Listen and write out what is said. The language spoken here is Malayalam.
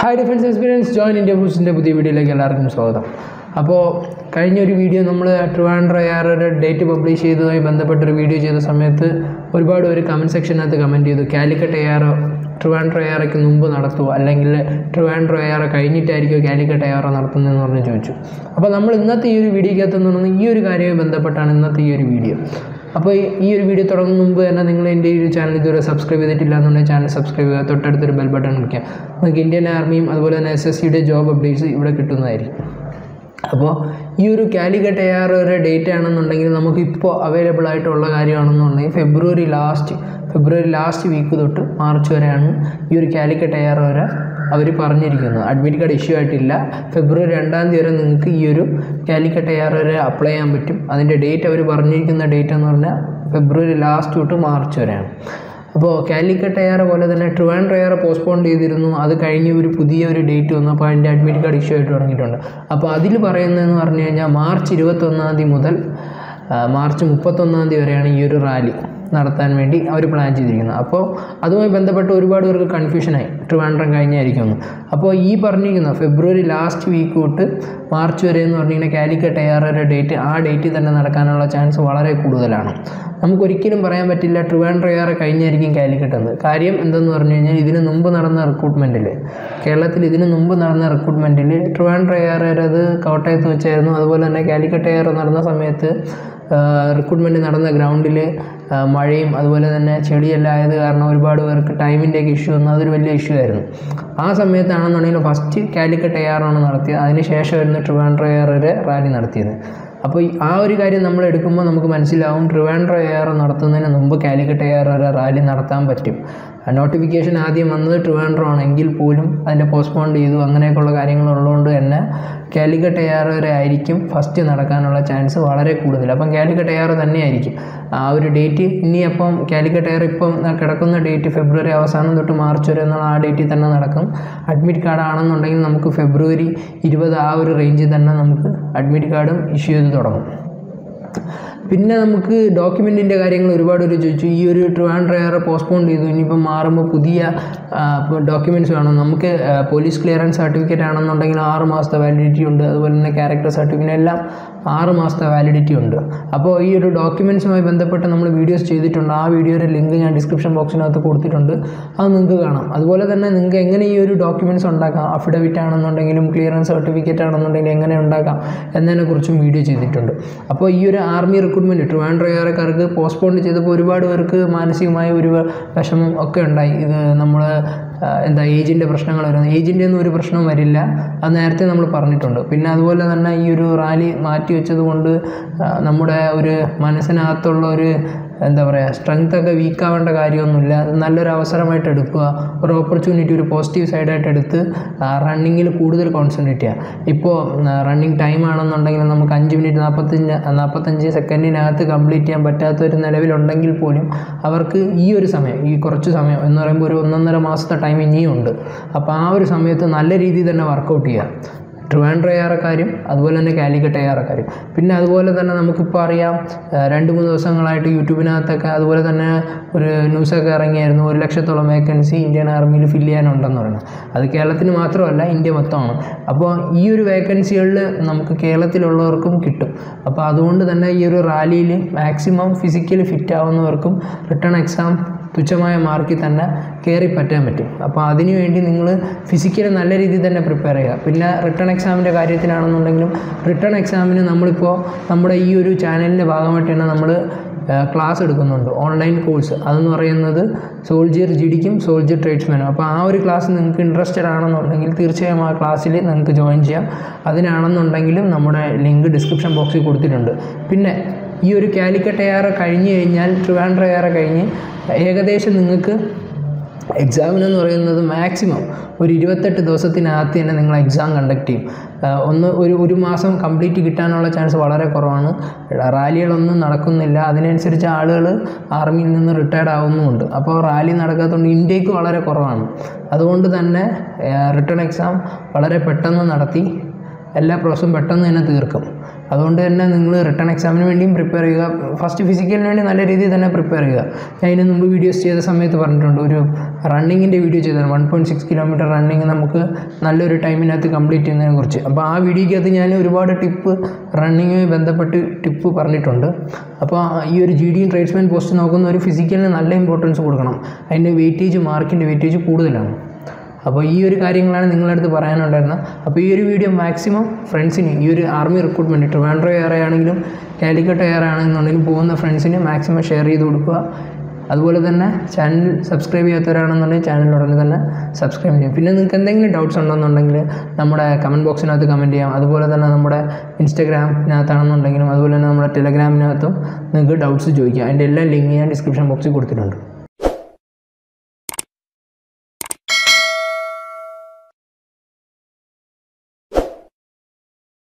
hi defence experience join India ബൂസിൻ്റെ പുതിയ വീഡിയോയിലേക്ക് എല്ലാവർക്കും സ്വാഗതം അപ്പോൾ കഴിഞ്ഞ ഒരു വീഡിയോ നമ്മൾ ട്രിവാൻഡ്ര എയറൊരു ഡേറ്റ് പബ്ലിഷ് ചെയ്തതുമായി ബന്ധപ്പെട്ടൊരു വീഡിയോ ചെയ്ത സമയത്ത് ഒരുപാട് പേര് കമൻറ്റ് സെക്ഷനകത്ത് കമൻറ്റ് ചെയ്തു കാലിക്കറ്റ് എയർ ട്രിവാൻഡ്ര എയറയ്ക്ക് മുമ്പ് നടത്തുമോ അല്ലെങ്കിൽ ട്രിവാൻഡ്ര എയർ കഴിഞ്ഞിട്ടായിരിക്കുമോ കാലിക്കറ്റ് എയർ നടത്തുന്നതെന്ന് പറഞ്ഞ് ചോദിച്ചു അപ്പോൾ നമ്മൾ ഇന്നത്തെ ഈ ഒരു വീഡിയോക്കകത്ത് എന്ന് പറയുന്നത് ഈ ഒരു കാര്യവുമായി ബന്ധപ്പെട്ടാണ് ഇന്നത്തെ ഈ ഒരു വീഡിയോ അപ്പോൾ ഈ- ഈ ഒരു വീഡിയോ തുടങ്ങുന്ന മുമ്പ് തന്നെ നിങ്ങൾ എൻ്റെ ഈ ഒരു ചാനൽ ഇതുവരെ സബ്സ്ക്രൈബ് ചെയ്തിട്ടില്ല എന്നുണ്ടെങ്കിൽ ചാനൽ സബ്സ്ക്രൈബ് ചെയ്യുക തൊട്ടടുത്തൊരു ബെൽ ബട്ടൺ ക്ലിക്കുക നിങ്ങൾക്ക് ഇന്ത്യൻ ആർമിയും അതുപോലെ തന്നെ എസ് എസ് സിയുടെ ജോബ് അപ്ഡേറ്റ്സ് ഇവിടെ കിട്ടുന്നതായിരിക്കും അപ്പോൾ ഈ ഒരു കാലിക്കറ്റ് എയർ ഒരു ഡേറ്റ് ആണെന്നുണ്ടെങ്കിൽ നമുക്കിപ്പോൾ അവൈലബിൾ ആയിട്ടുള്ള കാര്യമാണെന്നുണ്ടെങ്കിൽ ഫെബ്രുവരി ലാസ്റ്റ് ഫെബ്രുവരി ലാസ്റ്റ് വീക്ക് തൊട്ട് മാർച്ച് വരെയാണ് ഈ ഒരു കാലിക്കറ്റ് എയർ വരെ അവർ പറഞ്ഞിരിക്കുന്നത് അഡ്മിറ്റ് കാർഡ് ഇഷ്യൂ ആയിട്ടില്ല ഫെബ്രുവരി രണ്ടാം തീയതി വരെ നിങ്ങൾക്ക് ഈ ഒരു കാലിക്കറ്റ് എയർ വരെ അപ്ലൈ ചെയ്യാൻ പറ്റും അതിൻ്റെ ഡേറ്റ് അവർ പറഞ്ഞിരിക്കുന്ന ഡേറ്റ് എന്ന് പറഞ്ഞാൽ ഫെബ്രുവരി ലാസ്റ്റ് തൊട്ട് മാർച്ച് വരെയാണ് അപ്പോൾ കാലിക്കറ്റ് എയർ പോലെ തന്നെ ട്രിവാൻഡ്ര എയർ പോസ്റ്റ്പോൺ ചെയ്തിരുന്നു അത് കഴിഞ്ഞ് ഒരു പുതിയ ഒരു ഡേറ്റ് വന്നു അപ്പോൾ അതിൻ്റെ അഡ്മിറ്റ് കാർഡ് ഇഷ്യൂ ആയിട്ട് തുടങ്ങിയിട്ടുണ്ട് അപ്പോൾ അതിൽ പറയുന്നതെന്ന് പറഞ്ഞു കഴിഞ്ഞാൽ മാർച്ച് ഇരുപത്തൊന്നാം തീയതി മുതൽ ആ, മാർച്ച് മുപ്പത്തൊന്നാം തീയതി വരെയാണ് ഈ ഒരു റാലി നടത്താൻ വേണ്ടി അവർ പ്ലാൻ ചെയ്തിരിക്കുന്നത് അപ്പോൾ അതുമായി ബന്ധപ്പെട്ട് ഒരുപാട് പേർക്ക് കൺഫ്യൂഷനായി ട്രിവാൻഡ്രം കഴിഞ്ഞായിരിക്കുമെന്ന് അപ്പോൾ ഈ പറഞ്ഞിരിക്കുന്ന ഫെബ്രുവരി ലാസ്റ്റ് വീക്ക് തൊട്ട് മാർച്ച് വരെ എന്ന് പറഞ്ഞിങ്ങനെ കാലിക്കറ്റ് എയറുടെ ഡേറ്റ് ആ ഡേറ്റിൽ തന്നെ നടക്കാനുള്ള ചാൻസ് വളരെ കൂടുതലാണ് നമുക്കൊരിക്കലും പറയാൻ പറ്റില്ല ട്രിവാൻഡ്രം എയർ കഴിഞ്ഞായിരിക്കും കാലിക്കറ്റ് എന്ന് കാര്യം എന്തെന്ന് പറഞ്ഞു കഴിഞ്ഞാൽ ഇതിന് മുമ്പ് നടന്ന റിക്രൂട്ട്മെൻറ്റിൽ കേരളത്തിൽ ഇതിന് മുമ്പ് നടന്ന റിക്രൂട്ട്മെൻറ്റിൽ ട്രിവാൻഡ്രം എയർ അത് കോട്ടയത്ത് വെച്ചായിരുന്നു അതുപോലെ തന്നെ കാലിക്കറ്റ് എയർ നടന്ന സമയത്ത് റിക്രൂട്ട്മെൻറ്റ് നടന്ന ഗ്രൗണ്ടിൽ മഴയും അതുപോലെ തന്നെ ചെളിയെല്ലാം ആയത് കാരണം ഒരുപാട് പേർക്ക് ടൈമിൻ്റെയൊക്കെ ഇഷ്യൂ വന്നു അതൊരു വലിയ ഇഷ്യൂ ആയിരുന്നു ആ സമയത്താണെന്നുണ്ടെങ്കിൽ ഫസ്റ്റ് കാലിക്കറ്റ് എയർ ആണ് നടത്തിയത് അതിന് ശേഷമായിരുന്നു ട്രിവാൻഡ്രം എയർ ഒരു റാലി നടത്തിയത് അപ്പോൾ ഈ ആ ഒരു കാര്യം നമ്മൾ എടുക്കുമ്പോൾ നമുക്ക് മനസ്സിലാവും ട്രിവാൻഡ്രം എയർ നടത്തുന്നതിന് മുമ്പ് കാലിക്കറ്റ് എയർ ഒരു റാലി നടത്താൻ പറ്റും നോട്ടിഫിക്കേഷൻ ആദ്യം വന്നത് ട്രിവാൻഡ്രം ആണെങ്കിൽ പോലും അതിൻ്റെ പോസ്റ്റ്പോൺ ചെയ്തു അങ്ങനെയൊക്കെയുള്ള കാര്യങ്ങളുള്ളതുകൊണ്ട് തന്നെ കാലിക്കറ്റ് എയർ വരെ ആയിരിക്കും ഫസ്റ്റ് നടക്കാനുള്ള ചാൻസ് വളരെ കൂടുതൽ അപ്പം കാലിക്കറ്റ് എയർ തന്നെയായിരിക്കും ആ ഒരു ഡേറ്റ് ഇനി അപ്പം കാലിക്കറ്റ് എയർ ഇപ്പം കിടക്കുന്ന ഡേറ്റ് ഫെബ്രുവരി അവസാനം തൊട്ട് മാർച്ച് വരെ എന്നുള്ള ആ ഡേറ്റിൽ തന്നെ നടക്കും അഡ്മിറ്റ് കാർഡ് ആണെന്നുണ്ടെങ്കിൽ നമുക്ക് ഫെബ്രുവരി ഇരുപത് ആ ഒരു റേഞ്ചിൽ തന്നെ നമുക്ക് അഡ്മിറ്റ് കാർഡും ഇഷ്യൂ ചെയ്ത് തുടങ്ങും പിന്നെ നമുക്ക് ഡോക്യുമെൻറ്റിൻ്റെ കാര്യങ്ങൾ ഒരുപാട് പേര് ചോദിച്ചു ഈ ഒരു ട്രിവാൻഡ്ര എയർ പോസ്റ്റ്പോൺ ചെയ്തു ഇനിയിപ്പം മാറുമ്പോൾ പുതിയ ഡോക്യുമെൻറ്റ്സ് വേണം നമുക്ക് ആ, പോലീസ് ക്ലിയറൻസ് സർട്ടിഫിക്കറ്റ് ആണെന്നുണ്ടെങ്കിൽ ആറ് മാസത്തെ വാലിഡിറ്റി ഉണ്ട് അതുപോലെ തന്നെ ക്യാരക്ടർ സർട്ടിഫിക്കറ്റ് എല്ലാം ആറ് മാസത്തെ വാലിഡിറ്റി ഉണ്ട് അപ്പോൾ ഈ ഒരു ഡോക്യുമെൻറ്റ്സുമായി ബന്ധപ്പെട്ട് നമ്മൾ വീഡിയോസ് ചെയ്തിട്ടുണ്ട് ആ വീഡിയോയുടെ ലിങ്ക് ഞാൻ ഡിസ്ക്രിപ്ഷൻ ബോക്സിനകത്ത് കൊടുത്തിട്ടുണ്ട് അത് നിങ്ങൾക്ക് കാണാം അതുപോലെ തന്നെ നിങ്ങൾക്ക് എങ്ങനെ ഈ ഒരു ഡോക്യുമെൻറ്റ്സ് ഉണ്ടാക്കാം അഫിഡവിറ്റ് ആണെന്നുണ്ടെങ്കിലും ക്ലിയറൻസ് സർട്ടിഫിക്കറ്റ് ആണെന്നുണ്ടെങ്കിലും എങ്ങനെ ഉണ്ടാക്കാം എന്നതിനെക്കുറിച്ചും വീഡിയോ ചെയ്തിട്ടുണ്ട് അപ്പോൾ ഈ ഒരു ആർമി റിക്രൂട്ട്മെൻറ്റ് ട്രിവാൻഡ്രം ഏറെക്കാർക്ക് പോസ്റ്റ്പോൺ ചെയ്തപ്പോൾ ഒരുപാട് പേർക്ക് മാനസികമായ ഒരു വിഷമം ഒക്കെ ഉണ്ടായി ഇത് നമ്മൾ എന്താ ഏജിൻ്റെ പ്രശ്നങ്ങൾ വരുന്നത് ഏജിൻ്റെ ഒന്നും ഒരു പ്രശ്നവും വരില്ല അത് നേരത്തെ നമ്മൾ പറഞ്ഞിട്ടുണ്ട് പിന്നെ അതുപോലെ തന്നെ ഈ ഒരു റാലി മാറ്റി വെച്ചത് കൊണ്ട് ആ, നമ്മുടെ ഒരു മനസ്സിനകത്തുള്ള ഒരു എന്താ പറയുക സ്ട്രെങ്ത് ഒക്കെ വീക്ക് ആവേണ്ട കാര്യമൊന്നുമില്ല അത് നല്ലൊരു അവസരമായിട്ട് എടുക്കുക ഒരു ഓപ്പർച്യൂണിറ്റി ഒരു പോസിറ്റീവ് സൈഡായിട്ട് എടുത്ത് റണ്ണിങ്ങിൽ കൂടുതൽ കോൺസെൻട്രേറ്റ് ചെയ്യുക ഇപ്പോൾ റണ്ണിങ് ടൈം ആണെന്നുണ്ടെങ്കിൽ നമുക്ക് അഞ്ച് മിനിറ്റ് നാൽപ്പത്തഞ്ച് നാൽപ്പത്തഞ്ച് സെക്കൻഡിനകത്ത് കംപ്ലീറ്റ് ചെയ്യാൻ പറ്റാത്ത ഒരു നിലവിലുണ്ടെങ്കിൽ പോലും അവർക്ക് ഈ ഒരു സമയം ഈ കുറച്ച് സമയം എന്ന് പറയുമ്പോൾ ഒരു ഒന്നൊന്നര മാസത്തെ ടൈം ഇനിയും ഉണ്ട് അപ്പോൾ ആ ഒരു സമയത്ത് നല്ല രീതിയിൽ തന്നെ വർക്കൗട്ട് ചെയ്യുക ട്രിവാൻഡ്രം എയറക്കാരും അതുപോലെ തന്നെ കാലിക്കറ്റ് എയറക്കാരും പിന്നെ അതുപോലെ തന്നെ നമുക്കിപ്പോൾ അറിയാം ആ, രണ്ട് മൂന്ന് ദിവസങ്ങളായിട്ട് യൂട്യൂബിനകത്തൊക്കെ അതുപോലെ തന്നെ ഒരു ന്യൂസൊക്കെ ഇറങ്ങിയായിരുന്നു ഒരു ലക്ഷത്തോളം വേക്കൻസി ഇന്ത്യൻ ആർമിയിൽ ഫില്ല് ചെയ്യാനുണ്ടെന്ന് പറയുന്നത് അത് കേരളത്തിന് മാത്രമല്ല ഇന്ത്യ മൊത്തമാണ് അപ്പോൾ ഈ ഒരു വേക്കൻസികളിൽ നമുക്ക് കേരളത്തിലുള്ളവർക്കും കിട്ടും അപ്പോൾ അതുകൊണ്ട് തന്നെ ഈ ഒരു റാലിയിൽ മാക്സിമം ഫിസിക്കലി ഫിറ്റ് ആവുന്നവർക്കും റിട്ടേൺ എക്സാം തുച്ഛമായ മാർക്കിൽ തന്നെ കയറി പറ്റാൻ പറ്റും അപ്പോൾ അതിനു വേണ്ടി നിങ്ങൾ ഫിസിക്കലി നല്ല രീതിയിൽ തന്നെ പ്രിപ്പയർ ചെയ്യുക പിന്നെ റിട്ടേൺ എക്സാമിൻ്റെ കാര്യത്തിലാണെന്നുണ്ടെങ്കിലും റിട്ടേൺ എക്സാമിന് നമ്മളിപ്പോൾ നമ്മുടെ ഈ ഒരു ചാനലിൻ്റെ ഭാഗമായിട്ട് തന്നെ നമ്മൾ ക്ലാസ് എടുക്കുന്നുണ്ട് ഓൺലൈൻ കോഴ്സ് അതെന്ന് പറയുന്നത് സോൾജിയർ ജി ഡിക്കും സോൾജിയർ ട്രേഡ്സ്മാനും അപ്പോൾ ആ ഒരു ക്ലാസ് നിങ്ങൾക്ക് ഇൻട്രസ്റ്റഡ് ആണെന്നുണ്ടെങ്കിൽ തീർച്ചയായും ആ ക്ലാസ്സിൽ നിങ്ങൾക്ക് ജോയിൻ ചെയ്യാം അതിനാണെന്നുണ്ടെങ്കിലും നമ്മുടെ ലിങ്ക് ഡിസ്ക്രിപ്ഷൻ ബോക്സിൽ കൊടുത്തിട്ടുണ്ട് പിന്നെ ഈ ഒരു കാലിക്കറ്റ് എയർ കഴിഞ്ഞ് കഴിഞ്ഞാൽ ട്രിവാൻഡ്ര എയർ കഴിഞ്ഞ് ഏകദേശം നിങ്ങൾക്ക് എക്സാമിനെന്ന് പറയുന്നത് മാക്സിമം ഒരു ഇരുപത്തെട്ട് ദിവസത്തിനകത്ത് തന്നെ നിങ്ങൾ എക്സാം കണ്ടക്ട് ചെയ്യും ആ, ഒന്ന് ഒരു ഒരു മാസം കംപ്ലീറ്റ് കിട്ടാനുള്ള ചാൻസ് വളരെ കുറവാണ് റാലികളൊന്നും നടക്കുന്നില്ല അതിനനുസരിച്ച് ആളുകൾ ആർമിയിൽ നിന്ന് റിട്ടയർഡ് ആവുന്നുമുണ്ട് അപ്പോൾ റാലി നടക്കാത്തതുകൊണ്ട് ഇന്ത്യക്ക് വളരെ കുറവാണ് അതുകൊണ്ട് തന്നെ റിട്ടേൺ എക്സാം വളരെ പെട്ടെന്ന് നടത്തി എല്ലാ പ്രോസസ്സും പെട്ടെന്ന് തന്നെ തീർക്കും അതുകൊണ്ട് തന്നെ നിങ്ങൾ റിട്ടേൺ എക്സാമിന് വേണ്ടിയും പ്രിപ്പയർ ചെയ്യുക ഫസ്റ്റ് ഫിസിക്കലിന് വേണ്ടി നല്ല രീതിയിൽ തന്നെ പ്രിപ്പയർ ചെയ്യുക ഞാൻ ഇതിന് മുമ്പ് വീഡിയോസ് ചെയ്ത സമയത്ത് പറഞ്ഞിട്ടുണ്ട് ഒരു റണ്ണിങ്ങിൻ്റെ വീഡിയോ ചെയ്തതാണ് one point six kilometre running നമുക്ക് നല്ലൊരു ടൈമിനകത്ത് കംപ്ലീറ്റ് ചെയ്യുന്നതിനെ കുറിച്ച് അപ്പോൾ ആ വീഡിയോയ്ക്കകത്ത് ഞാൻ ഒരുപാട് ടിപ്പ് റണ്ണിങ്ങുമായി ബന്ധപ്പെട്ട് ടിപ്പ് പറഞ്ഞിട്ടുണ്ട് അപ്പോൾ ഈ ഒരു ജി ഡി ട്രേഡ്സ്മാൻ പോസ്റ്റ് നോക്കുന്ന ഒരു ഫിസിക്കലിന് നല്ല ഇമ്പോർട്ടൻസ് കൊടുക്കണം അതിൻ്റെ വെയിറ്റേജ് മാർക്കിൻ്റെ വെയിറ്റേജ് കൂടുതലാണ് അപ്പോൾ ഈ ഒരു കാര്യങ്ങളാണ് നിങ്ങളുടെ അടുത്ത് പറയാനുണ്ടായിരുന്നത് അപ്പോൾ ഈ ഒരു വീഡിയോ മാക്സിമം ഫ്രണ്ട്സിന് ഈ ഒരു ആർമി റിക്രൂട്ട്മെൻറ്റ് ട്രിവാൻഡ്രോ എയർ ആണെങ്കിലും കാലിക്കട്ട് എയർ ആണെന്നുണ്ടെങ്കിലും പോകുന്ന ഫ്രണ്ട്സിന് മാക്സിമം ഷെയർ ചെയ്ത് കൊടുക്കുക അതുപോലെ തന്നെ ചാനൽ സബ്സ്ക്രൈബ് ചെയ്യാത്തവരാണെന്നുണ്ടെങ്കിൽ ചാനൽ ഉടനെ തന്നെ സബ്സ്ക്രൈബ് ചെയ്യാം പിന്നെ നിങ്ങൾക്ക് എന്തെങ്കിലും ഡൗട്ട്സ് ഉണ്ടെന്നുണ്ടെങ്കിൽ നമ്മുടെ കമൻറ്റ് ബോക്സിനകത്ത് കമൻറ്റ് ചെയ്യാം അതുപോലെ തന്നെ നമ്മുടെ ഇൻസ്റ്റാഗ്രാമിനകത്താണെന്നുണ്ടെങ്കിലും അതുപോലെ തന്നെ നമ്മുടെ ടെലഗ്രാമിനകത്തും നിങ്ങൾക്ക് ഡൗട്ട്സ് ചോദിക്കാം അതിൻ്റെ എല്ലാ ലിങ്ക് ഞാൻ ഡിസ്ക്രിപ്ഷൻ ബോക്സിൽ കൊടുത്തിട്ടുണ്ട്